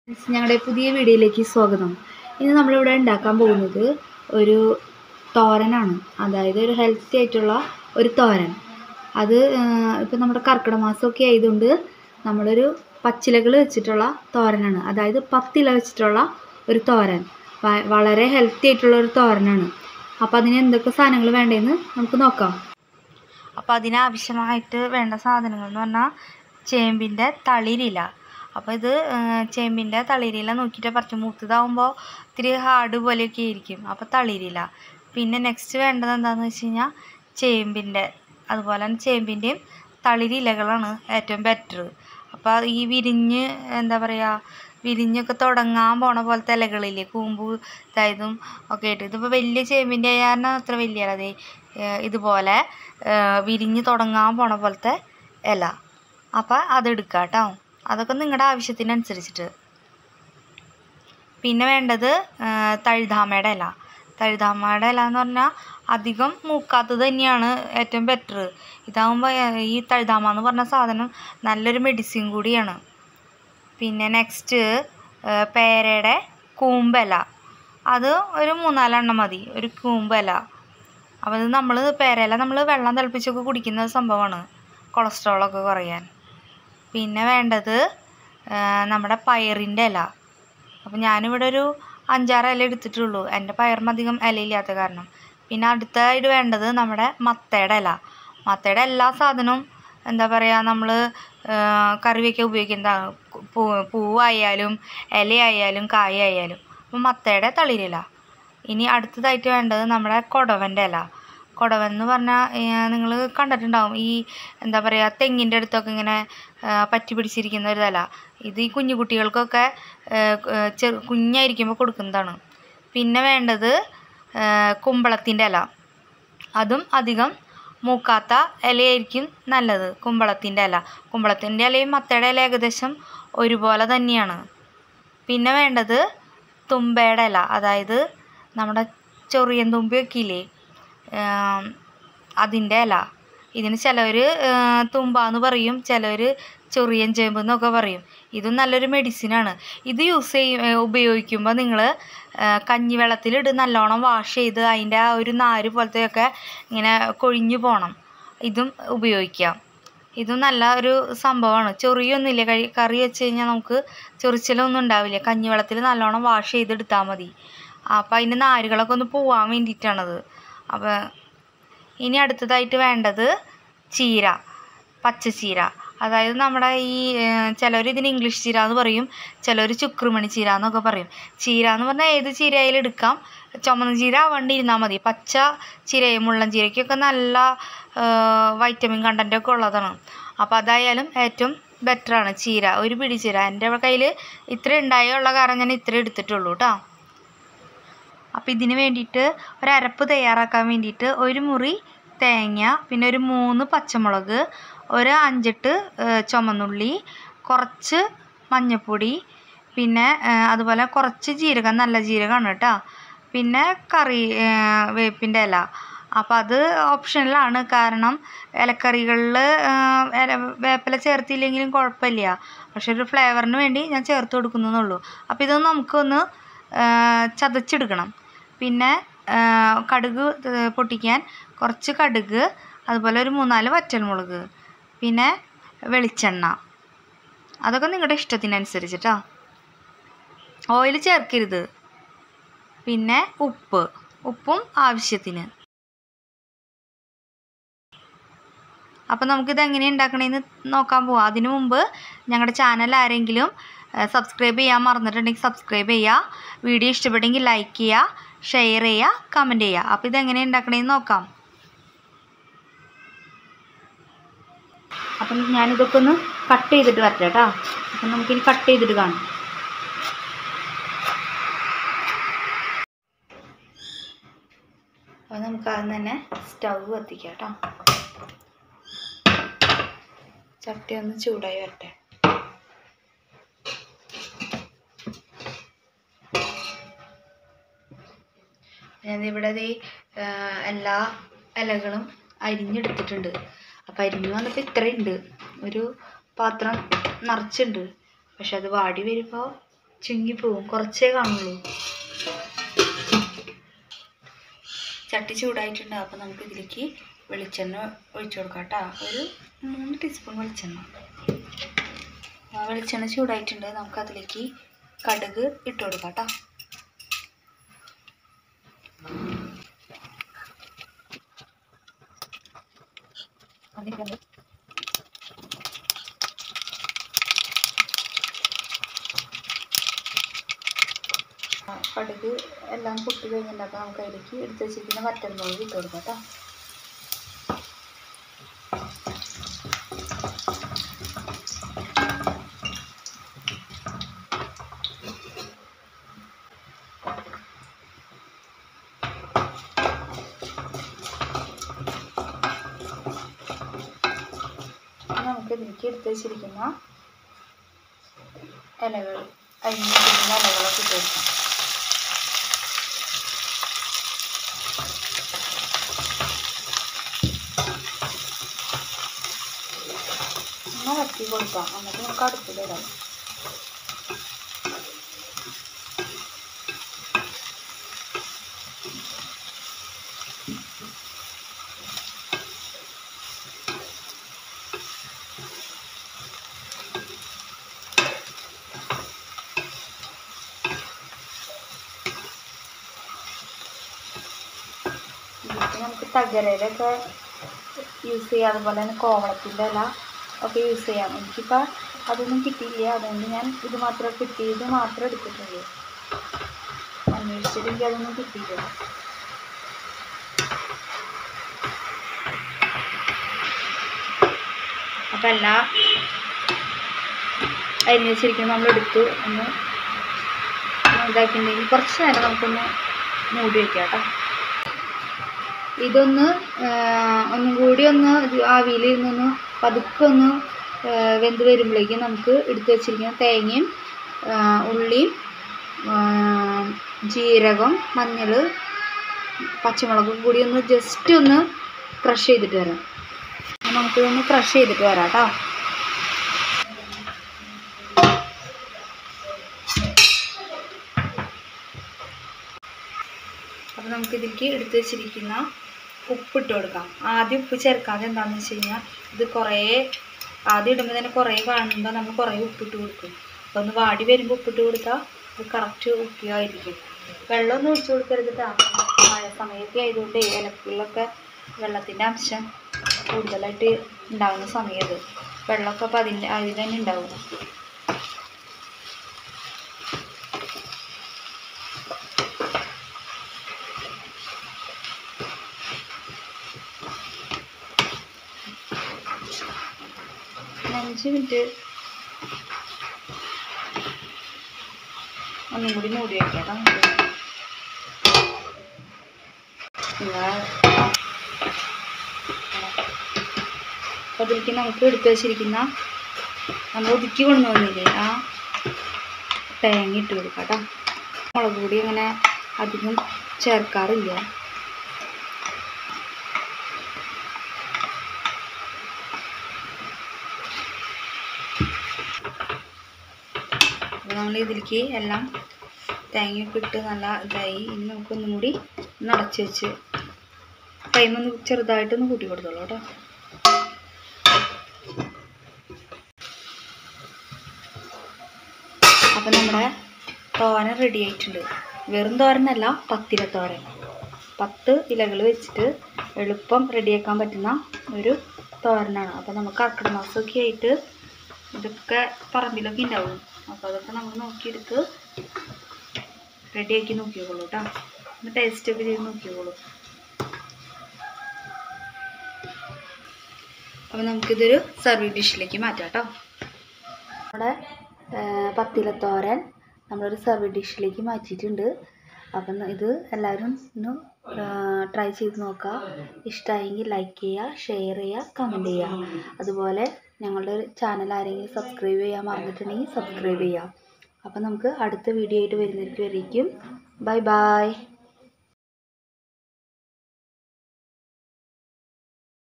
ഞങ്ങളുടെ പുതിയ വീഡിയോയിലേക്ക് സ്വാഗതം ഇന്ന് നമ്മളിവിടെ ഉണ്ടാക്കാൻ പോകുന്നത് ഒരു തോരനാണ് അതായത് ഒരു ഹെൽത്തി ആയിട്ടുള്ള ഒരു തോരൻ അത് ഇപ്പം നമ്മുടെ കർക്കിടക മാസമൊക്കെ ആയതുകൊണ്ട് നമ്മളൊരു പച്ചിലകൾ വെച്ചിട്ടുള്ള തോരനാണ് അതായത് പത്തില വെച്ചിട്ടുള്ള ഒരു തോരൻ വ- വളരെ ഹെൽത്തി ആയിട്ടുള്ള ഒരു തോരനാണ് അപ്പോൾ അതിന് എന്തൊക്കെ സാധനങ്ങൾ വേണ്ടതെന്ന് നമുക്ക് നോക്കാം അപ്പോൾ അതിനാവശ്യമായിട്ട് വേണ്ട സാധനങ്ങൾ എന്ന് പറഞ്ഞാൽ ചേമ്പിൻ്റെ തളിരില അപ്പോൾ ഇത് ചേമ്പിൻ്റെ തളിരില നോക്കിയിട്ട് പറിച്ച് മൂത്തതാവുമ്പോൾ ഇത്തിരി ഹാർഡ് പോലെയൊക്കെ ആയിരിക്കും അപ്പോൾ തളിരില പിന്നെ നെക്സ്റ്റ് വേണ്ടത് എന്താണെന്ന് വെച്ച് കഴിഞ്ഞാൽ ചേമ്പിൻ്റെ അതുപോലെ തന്നെ ചേമ്പിൻ്റെയും തളിരിലകളാണ് ഏറ്റവും ബെറ്റർ അപ്പോൾ ഈ വിരിഞ്ഞ് എന്താ പറയുക വിരിഞ്ഞൊക്കെ തുടങ്ങാൻ പോണ പോലത്തെ ഇലകളില്ലേ കൂമ്പ് ഇതായതും ഒക്കെ ആയിട്ട് ഇതിപ്പോൾ വലിയ ചേമ്പിൻ്റെ കാരണം അത്ര വലിയ ഇല ദേ ഏഹ് ഇതുപോലെ ഏഹ് വിരിഞ്ഞ് തുടങ്ങാൻ പോണ പോലത്തെ ഇല അപ്പോൾ അതെടുക്കുക കേട്ടോ അതൊക്കെ നിങ്ങളുടെ ആവശ്യത്തിനനുസരിച്ചിട്ട് പിന്നെ വേണ്ടത് ഏഹ് തഴുതാമയുടെ ഇല തഴുതാമയുടെ ഇല എന്ന് പറഞ്ഞാൽ അധികം മൂക്കാത്തത് തന്നെയാണ് ഏറ്റവും ബെറ്റർ ഇതാകുമ്പോൾ ഈ തഴുതാമ എന്ന് പറഞ്ഞ സാധനം നല്ലൊരു മെഡിസിൻ കൂടിയാണ് പിന്നെ നെക്സ്റ്റ് പേരയുടെ കൂമ്പല അത് ഒരു മൂന്നാലെണ്ണം മതി ഒരു കൂമ്പല അപ്പോൾ ഇത് നമ്മൾ പേരയില നമ്മൾ വെള്ളം തിളപ്പിച്ചൊക്കെ കുടിക്കുന്ന സംഭവമാണ് കൊളസ്ട്രോളൊക്കെ കുറയാൻ പിന്നെ വേണ്ടത് ആ, നമ്മുടെ പയറിൻ്റെ ഇല അപ്പോൾ ഞാനിവിടെ ഒരു അഞ്ചാറ് ഇല എടുത്തിട്ടുള്ളൂ എൻ്റെ പയറിന് അധികം ഇലയില്ലാത്ത കാരണം പിന്നെ അടുത്തായിട്ട് വേണ്ടത് നമ്മുടെ മത്തയുടെ ഇല മത്തയുടെ എല്ലാ സാധനവും എന്താ പറയുക നമ്മൾ കറി വയ്ക്കാൻ ഉപയോഗിക്കുന്നതാണ് പൂ പൂവായാലും ഇലയായാലും കായായാലും അപ്പോൾ മത്തയുടെ തളിരില ഇനി അടുത്തതായിട്ട് വേണ്ടത് നമ്മുടെ കൊടവൻ്റെ ഇല കൊടവൻ എന്ന് പറഞ്ഞാൽ നിങ്ങൾ കണ്ടിട്ടുണ്ടാവും ഈ എന്താ പറയുക തെങ്ങിൻ്റെ അടുത്തൊക്കെ ഇങ്ങനെ ആ, പറ്റി പിടിച്ചിരിക്കുന്ന ഒരു ഇല ഇത് ഈ കുഞ്ഞു കുട്ടികൾക്കൊക്കെ ആ, ആ, ചെറു കുഞ്ഞായിരിക്കുമ്പോൾ കൊടുക്കുന്നതാണ് പിന്നെ വേണ്ടത് കുമ്പളത്തിൻ്റെ ഇല അതും അധികം മൂക്കാത്ത ഇലയായിരിക്കും നല്ലത് കുമ്പളത്തിൻ്റെ ഇല കുമ്പളത്തിൻ്റെ ഇലയും മത്തയുടെ ഇല ഏകദേശം ഒരുപോലെ തന്നെയാണ് പിന്നെ വേണ്ടത് തുമ്പയുടെ ഇല അതായത് നമ്മുടെ ചൊറിയൻ തുമ്പിയൊക്കെ ഇല്ലേ അതിൻ്റെ ഇല ഇതിന് ചിലവർ തുമ്പാന്ന് പറയും ചിലവർ ചൊറിയൻ ചേമ്പ് എന്നൊക്കെ പറയും ഇതും നല്ലൊരു മെഡിസിനാണ് ഇത് യൂസ് ചെയ്യും ഉപയോഗിക്കുമ്പോൾ നിങ്ങൾ കഞ്ഞിവെള്ളത്തിലിട്ട് നല്ലോണം വാഷ് ചെയ്ത് അതിൻ്റെ ആ ഒരു നാര് പോലത്തെയൊക്കെ ഇങ്ങനെ കൊഴിഞ്ഞു പോകണം ഇതും ഉപയോഗിക്കാം ഇതും നല്ല ഒരു സംഭവമാണ് ചൊറിയൊന്നുമില്ല കഴി കറി വെച്ച് കഴിഞ്ഞാൽ നമുക്ക് ചൊറിച്ചിലൊന്നും ഉണ്ടാവില്ല കഞ്ഞിവെള്ളത്തിൽ നല്ലോണം വാഷ് ചെയ്തെടുത്താൽ മതി അപ്പോൾ അതിൻ്റെ നാരുകളൊക്കെ ഒന്ന് പോവാൻ വേണ്ടിയിട്ടാണത് അപ്പോൾ ഇനി അടുത്തതായിട്ട് വേണ്ടത് ചീര പച്ചച്ചീര അതായത് നമ്മുടെ ഈ ചിലർ ഇതിന് ഇംഗ്ലീഷ് ചീര എന്ന് പറയും ചിലർ ചുക്രുമണി ചീര എന്നൊക്കെ പറയും ചീര എന്ന് പറഞ്ഞാൽ ഏത് ചീരയായാലും എടുക്കാം ചുമന്ന ചീര ആവാണ്ടിരുന്നാൽ മതി പച്ച ചീരയും മുള്ളൻ ചീരയ്ക്കൊക്കെ നല്ല വൈറ്റമിൻ കണ്ടൻ്റ് ഒക്കെ ഉള്ളതാണ് അപ്പോൾ അതായാലും ഏറ്റവും ബെറ്ററാണ് ചീര ഒരു പിടി ചീര എൻ്റെ കയ്യിൽ ഇത്ര ഉണ്ടായുള്ള കാരണം ഞാൻ ഇത്ര എടുത്തിട്ടുള്ളൂ കേട്ടോ അപ്പോൾ ഇതിന് വേണ്ടിയിട്ട് ഒരു അരപ്പ് തയ്യാറാക്കാൻ വേണ്ടിയിട്ട് ഒരു മുറി തേങ്ങ പിന്നെ ഒരു മൂന്ന് പച്ചമുളക് ഒരു അഞ്ചെട്ട് ഏഹ്, ചുമന്നുള്ളി കുറച്ച് മഞ്ഞൾപ്പൊടി പിന്നെ ഏഹ്, അതുപോലെ കുറച്ച് ജീരകം നല്ല ജീരകമാണ് കേട്ടോ പിന്നെ കറി ഏഹ്, വേപ്പിൻ്റെ ഇല അപ്പോൾ അത് ഓപ്ഷനിലാണ് കാരണം ഇലക്കറികളിൽ ഇല വേപ്പില ചേർത്തില്ലെങ്കിലും കുഴപ്പമില്ല പക്ഷെ ഒരു ഫ്ലേവറിന് വേണ്ടി ഞാൻ ചേർത്ത് കൊടുക്കുന്നുള്ളൂ അപ്പോൾ ഇതൊന്ന് നമുക്കൊന്ന് ഏഹ്, ചതച്ചെടുക്കണം പിന്നെ ഏഹ്, കടുക് ഏഹ്, പൊട്ടിക്കാൻ കുറച്ച് കടുക് അതുപോലെ ഒരു മൂന്നാല് വറ്റൽമുളക് പിന്നെ വെളിച്ചെണ്ണ അതൊക്കെ നിങ്ങളുടെ ഇഷ്ടത്തിനനുസരിച്ചിട്ടാ ഓയിൽ ചേർക്കരുത് പിന്നെ ഉപ്പ് ഉപ്പും ആവശ്യത്തിന് അപ്പോൾ നമുക്കിത് എങ്ങനെ ഉണ്ടാക്കണേന്ന് നോക്കാൻ പോവാം അതിനു മുമ്പ് ഞങ്ങളുടെ ചാനൽ ആരെങ്കിലും സബ്സ്ക്രൈബ് ചെയ്യാൻ മറന്നിട്ടുണ്ടെങ്കിൽ സബ്സ്ക്രൈബ് ചെയ്യുക വീഡിയോ ഇഷ്ടപ്പെട്ടെങ്കിൽ ലൈക്ക് ചെയ്യുക ഷെയർ ചെയ്യുക കമൻറ്റ് ചെയ്യുക അപ്പോൾ ഇതെങ്ങനെ ഉണ്ടാക്കണേന്ന് നോക്കാം അപ്പം ഞാനിതൊക്കെ ഒന്ന് കട്ട് ചെയ്തിട്ട് വരട്ടെ കേട്ടോ അപ്പം നമുക്കിനി കട്ട് ചെയ്തിട്ട് കാണാം അപ്പോൾ നമുക്ക് ആദ്യം തന്നെ സ്റ്റൗ കത്തിക്കാം കേട്ടോ ചട്ടി ഒന്ന് ചൂടായി വരട്ടെ ഞാനിവിടെ ദേ ആ, എല്ലാ ഇലകളും അരിഞ്ഞെടുത്തിട്ടുണ്ട് അപ്പം അരിഞ്ഞു വന്നപ്പോൾ ഇത്രയുണ്ട് ഒരു പാത്രം നിറച്ചുണ്ട് പക്ഷെ അത് വാടി വരുമ്പോൾ ചുങ്ങിപ്പോവും കുറച്ചേ കാണുള്ളൂ ചട്ടി ചൂടായിട്ടുണ്ട് അപ്പോൾ നമുക്ക് ഇതിലേക്ക് വെളിച്ചെണ്ണ ഒഴിച്ചു കൊടുക്കാം കേട്ടോ ഒരു മൂന്ന് ടീസ്പൂൺ വെളിച്ചെണ്ണ ആ വെളിച്ചെണ്ണ ചൂടായിട്ടുണ്ട് നമുക്ക് അതിലേക്ക് കടുക് ഇട്ട് കൊടുക്കാം കേട്ടോ ആ, കടുക് എല്ലാം പൊട്ടി കഴിഞ്ഞിട്ടുണ്ട് അപ്പോൾ നമുക്ക് അതിലേക്ക് എടുത്ത് വെച്ചിരിക്കുന്ന വറ്റൽമുളക് ഇട്ട് കൊടുക്കാം കേട്ടോ ഇനി നമുക്ക് ഇതിലേക്ക് എടുത്ത് വെച്ചിരിക്കുന്ന ഇലകൾ അരിഞ്ഞിരിക്കുന്ന ഇലകളൊക്കെ ഇട്ട് കൊടുക്കാം ഒന്ന് വറ്റി കൊടുക്കാം എന്നിട്ട് നമുക്ക് അടുപ്പിലിടാം ഇതിലേക്ക് നമുക്ക് തകരയിലൊക്കെ യൂസ് ചെയ്യാം അതുപോലെ തന്നെ കോവളത്തിൻ്റെ ഇല ഒക്കെ യൂസ് ചെയ്യാം എനിക്കിപ്പോൾ അതൊന്നും കിട്ടിയില്ല അതുകൊണ്ട് ഞാൻ ഇത് മാത്രം കിട്ടിയത് മാത്രം എടുത്തിട്ടുള്ളൂ അന്വേഷിച്ചിട്ട് എനിക്ക് അതൊന്നും കിട്ടിയില്ല അപ്പം എല്ലാ അരിഞ്ഞ് വെച്ചിരിക്കുന്നത് നമ്മൾ എടുത്തു ഒന്ന് ഇതാക്കിയിട്ടുണ്ടെങ്കിൽ കുറച്ച് നേരം നമുക്കൊന്ന് മൂടി വയ്ക്കാം കേട്ടോ ഇതൊന്ന് ആ, ഒന്നും കൂടി ഒന്ന് ഇത് ആവിയിൽ ഇരുന്നൊന്ന് പതുക്കെ ഒന്ന് ആ, വെന്ത് വരുമ്പോഴേക്കും നമുക്ക് എടുത്ത് വെച്ചിരിക്കുന്ന തേങ്ങയും ആ, ഉള്ളിയും ആ, ജീരകം മഞ്ഞൾ പച്ചമുളകും കൂടി ഒന്ന് ജസ്റ്റ് ഒന്ന് ക്രഷ് ചെയ്തിട്ട് വരാം അപ്പോൾ നമുക്കിതൊന്ന് ക്രഷ് ചെയ്തിട്ട് വരാം കേട്ടോ അപ്പോൾ നമുക്ക് ഇതിലേക്ക് എടുത്ത് വെച്ചിരിക്കുന്ന ഉപ്പിട്ട് കൊടുക്കാം ആദ്യം ഉപ്പ് ചേർക്കാതെ എന്താണെന്ന് വെച്ച് കഴിഞ്ഞാൽ ഇത് കുറേ ആദ്യം ഇടുമ്പോൾ തന്നെ കുറേ കാണുമ്പോൾ നമ്മൾ കുറേ ഉപ്പിട്ട് കൊടുക്കും അപ്പോൾ ഒന്ന് വാടി വരുമ്പോൾ ഉപ്പിട്ട് കൊടുത്താൽ ഇത് കറക്റ്റ് ഉപ്പിയായിരിക്കും വെള്ളമൊന്നും ഒഴിച്ചു കൊടുക്കരുത് കേട്ടോ മഴ സമയത്ത് ആയതുകൊണ്ട് ഇലക്കുകളിലൊക്കെ വെള്ളത്തിൻ്റെ അംശം കൂടുതലായിട്ട് ഉണ്ടാകുന്ന സമയത്ത് വെള്ളമൊക്കെ അപ്പോൾ അതിൻ്റെ അതിൽ തന്നെ ഉണ്ടാവും ഒരു അഞ്ച് മിനിറ്റ് ഒന്നും കൂടി മൂടി വയ്ക്കാം നമുക്ക് അപ്പോൾ അതിലേക്ക് നമുക്ക് എടുത്ത് വെച്ചിരിക്കുന്ന നമ്മൾ ഒതുക്കി കൊണ്ടുവന്നില്ലേ ആ തേങ്ങ ഇട്ട് കൊടുക്കാം കേട്ടോ മുളക് പൊടി അങ്ങനെ അധികം ചേർക്കാറില്ല അപ്പോൾ നമ്മൾ ഇതിലേക്ക് എല്ലാം തേങ്ങയൊക്കെ ഇട്ട് നല്ല ഇതായി ഇനി നമുക്കൊന്നും കൂടി ഒന്ന് അടച്ച് വെച്ച് ഫ്ലെയിം ഒന്ന് ചെറുതായിട്ടൊന്ന് കൂട്ടി കൊടുത്തോളൂ കേട്ടോ അപ്പം നമ്മുടെ തോരൻ റെഡി ആയിട്ടുണ്ട് വെറും തോരനല്ല പത്തില തോരൻ പത്ത് ഇലകൾ വെച്ചിട്ട് എളുപ്പം റെഡിയാക്കാൻ പറ്റുന്ന ഒരു തോരനാണ് അപ്പോൾ നമുക്ക് കർക്കിടക മാസമൊക്കെ ആയിട്ട് ഇതൊക്കെ പറമ്പിലൊക്കെ ഉണ്ടാവും അപ്പോൾ അതൊക്കെ നമ്മൾ നോക്കിയെടുത്ത് റെഡിയാക്കി നോക്കിയോളൂ കേട്ടോ ഒന്ന് ടേസ്റ്റ് ഒക്കെ ചെയ്ത് നോക്കിയോളൂ അപ്പോൾ നമുക്കിതൊരു സർവീസ് ഡിഷിലേക്ക് മാറ്റാം കേട്ടോ നമ്മുടെ പത്തിലത്തോരൻ നമ്മളൊരു സർവീസ് ഡിഷിലേക്ക് മാറ്റിയിട്ടുണ്ട് അപ്പം ഇത് എല്ലാവരും ഒന്ന് ട്രൈ ചെയ്ത് നോക്കുക ഇഷ്ടമായെങ്കിൽ ലൈക്ക് ചെയ്യുക ഷെയർ ചെയ്യുക കമൻറ്റ് ചെയ്യുക അതുപോലെ ഞങ്ങളുടെ ചാനൽ ആരെങ്കിലും സബ്സ്ക്രൈബ് ചെയ്യാൻ മറന്നിട്ടുണ്ടെങ്കിൽ സബ്സ്ക്രൈബ് ചെയ്യുക അപ്പം നമുക്ക് അടുത്ത വീഡിയോ ആയിട്ട് വരുന്നവർക്ക് വരേക്കും ബൈ ബൈ